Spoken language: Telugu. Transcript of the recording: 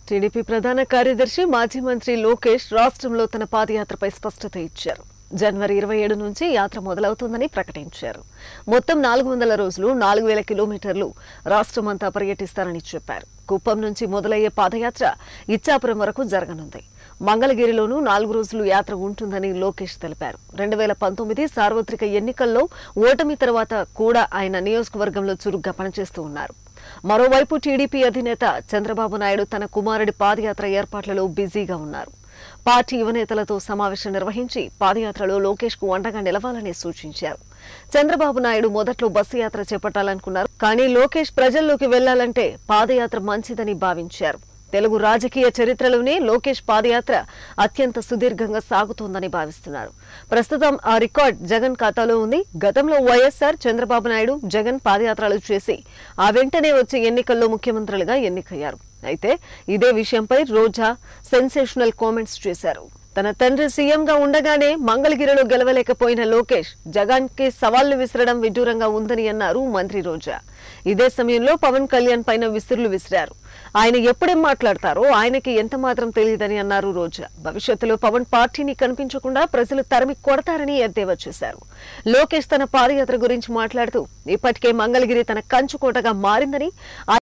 టీడీపీ ప్రధాన కార్యదర్శి మాజీ మంత్రి లోకేష్ రాష్ట్రంలో తన పాదయాత్రపై స్పష్టత ఇచ్చారు జనవరి ఇరవై ఏడు నుంచి యాత్ర మొదలవుతుందని ప్రకటించారు మొత్తం నాలుగు వందల రోజులు నాలుగు వేల కిలోమీటర్లు రాష్ట్రమంతా పర్యటిస్తారని చెప్పారు కుప్పం నుంచి మొదలయ్యే పాదయాత్ర ఇచ్చాపురం వరకు జరగనుంది మంగళగిరిలోనూ నాలుగు రోజులు యాత్ర ఉంటుందని లోకేష్ తెలిపారు రెండు వేల పంతొమ్మిది సార్వత్రిక ఎన్నికల్లో ఓటమి తర్వాత కూడా ఆయన నియోజకవర్గంలో చురుగ్గా పనిచేస్తూ ఉన్నారు మరోవైపు టీడీపీ అధినేత చంద్రబాబు నాయుడు తన కుమారుడి పాదయాత్ర ఏర్పాట్లలో బిజీగా ఉన్నారు పార్టీ యువనేతలతో సమావేశం నిర్వహించి పాదయాత్రలో లోకేష్ కు అండగా నిలవాలని సూచించారు చంద్రబాబు నాయుడు మొదట్లో బస్సు యాత్ర చేపట్టాలనుకున్నారు కానీ లోకేష్ ప్రజల్లోకి వెళ్లాలంటే పాదయాత్ర మంచిదని భావించారు తెలుగు రాజకీయ చరిత్రలోనే లోకేష్ పాదయాత్ర అత్యంత సుదీర్ఘంగా సాగుతోందని భావిస్తున్నారు ప్రస్తుతం ఆ రికార్డ్ జగన్ ఖాతాలో ఉంది గతంలో వైఎస్ఆర్ చంద్రబాబు నాయుడు జగన్ పాదయాత్రలు చేసి ఆ వెంటనే వచ్చే ఎన్నికల్లో ముఖ్యమంత్రులుగా ఎన్నికయ్యారు అయితే ఇదే విషయంపై రోజా సెన్సేషనల్ కామెంట్స్ చేశారు తన తండ్రి సీఎంగా ఉండగానే మంగళగిరిలో గెలవలేకపోయిన లోకేష్ జగన్కి సవాళ్లు విసరడం విడ్డూరంగా ఉందని అన్నారు మంత్రి రోజా ఇదే సమయంలో పవన్ కళ్యాణ్ పైన విసురులు విసిరారు ఆయన ఎప్పుడేం మాట్లాడతారో ఆయనకి ఎంత మాత్రం తెలియదని అన్నారు రోజా భవిష్యత్తులో పవన్ పార్టీని కనిపించకుండా ప్రజలు తరిమి కొడతారని ఎద్దేవా చేశారు లోకేష్ తన పాదయాత్ర గురించి మాట్లాడుతూ ఇప్పటికే మంగళగిరి తన కంచుకోటగా మారిందని